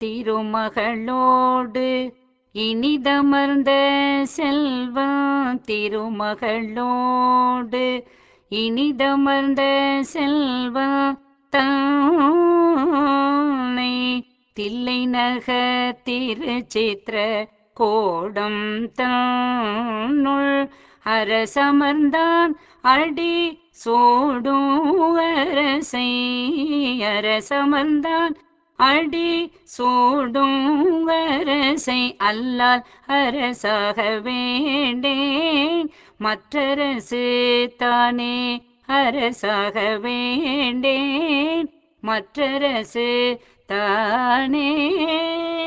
திருமகளோடு இனிதமர்ந்த செல்வம் திருமகளோடு இனிதமர்ந்த செல்வம் தானை தில்லை நகர் திருச்சித்திர கோடம் தானுள் அரசமர்ந்தான் அடி சோடும் அரசை அரசமர்ந்தான் அடி சோடும் அரசை அல்லால் அரசாக வேண்டேன் மற்றரசு தானே அரசாக வேண்டேன் மற்றரசு தானே